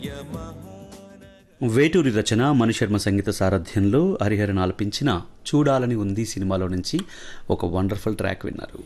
వేటూరి రచన మణిశర్మ సంగీత సారథ్యంలో హరిహరన్ ఆలపించిన చూడాలని ఉంది సినిమాలో నుంచి ఒక వండర్ఫుల్ ట్రాక్ విన్నారు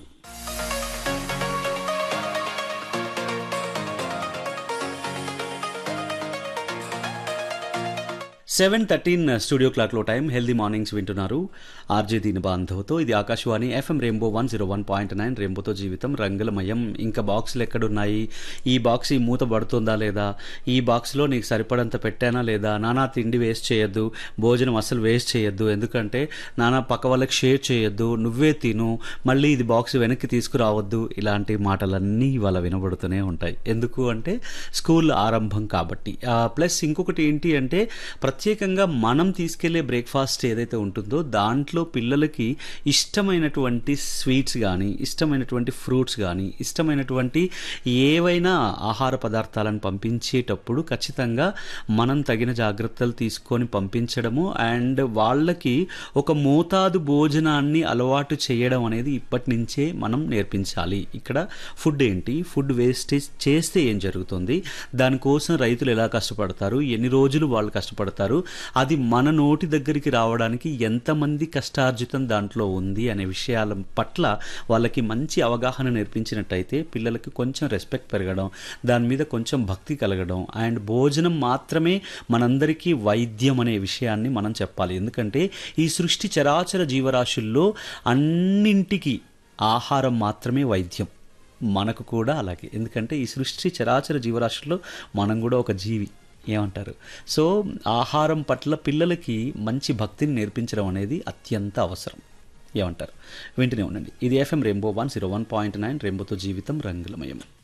సెవెన్ థర్టీన్ స్టూడియో క్లాక్లో టైం హెల్దీ మార్నింగ్స్ వింటున్నారు ఆర్జే దీని బాంధవ్తో ఇది Akashvani FM rainbow one zero one point nine రెయిన్బోతో జీవితం రంగులమయం ఇంకా బాక్సులు ఎక్కడున్నాయి ఈ బాక్స్ ఈ మూత పడుతుందా లేదా ఈ బాక్స్లో నీకు సరిపడంత పెట్టానా లేదా నానా తిండి వేస్ట్ చేయొద్దు భోజనం అసలు వేస్ట్ చేయొద్దు ఎందుకంటే నానా పక్క వాళ్ళకి షేర్ చేయొద్దు నువ్వే తిను మళ్ళీ ఇది బాక్స్ వెనక్కి తీసుకురావద్దు ఇలాంటి మాటలన్నీ ఇవాళ వినబడుతూనే ఉంటాయి ఎందుకు అంటే స్కూల్ ఆరంభం కాబట్టి ప్లస్ ఇంకొకటి ఏంటి అంటే ప్రత్యేకంగా మనం తీసుకెళ్లే బ్రేక్ఫాస్ట్ ఏదైతే ఉంటుందో దాంట్లో పిల్లలకి ఇష్టమైనటువంటి స్వీట్స్ కానీ ఇష్టమైనటువంటి ఫ్రూట్స్ కానీ ఇష్టమైనటువంటి ఏవైనా ఆహార పదార్థాలను పంపించేటప్పుడు ఖచ్చితంగా మనం తగిన జాగ్రత్తలు తీసుకొని పంపించడము అండ్ వాళ్ళకి ఒక మోతాదు భోజనాన్ని అలవాటు చేయడం అనేది ఇప్పటి నుంచే మనం నేర్పించాలి ఇక్కడ ఫుడ్ ఏంటి ఫుడ్ వేస్టేజ్ చేస్తే ఏం జరుగుతుంది దానికోసం రైతులు ఎలా కష్టపడతారు ఎన్ని రోజులు వాళ్ళు కష్టపడతారు అది మన నోటి దగ్గరికి రావడానికి ఎంతమంది కష్టార్జితం దాంట్లో ఉంది అనే విషయాల పట్ల వాళ్ళకి మంచి అవగాహన నేర్పించినట్టయితే పిల్లలకి కొంచెం రెస్పెక్ట్ పెరగడం దాని మీద కొంచెం భక్తి కలగడం అండ్ భోజనం మాత్రమే మనందరికీ వైద్యం అనే విషయాన్ని మనం చెప్పాలి ఎందుకంటే ఈ సృష్టి చరాచర జీవరాశుల్లో అన్నింటికి ఆహారం మాత్రమే వైద్యం మనకు కూడా అలాగే ఎందుకంటే ఈ సృష్టి చరాచర జీవరాశుల్లో మనం కూడా ఒక జీవి ఏమంటారు సో ఆహారం పట్ల పిల్లలకి మంచి భక్తిని నేర్పించడం అనేది అత్యంత అవసరం ఏమంటారు వింటూనే ఉండండి ఇది FM rainbow one zero one point nine రెయిన్బోతో జీవితం రంగులమయం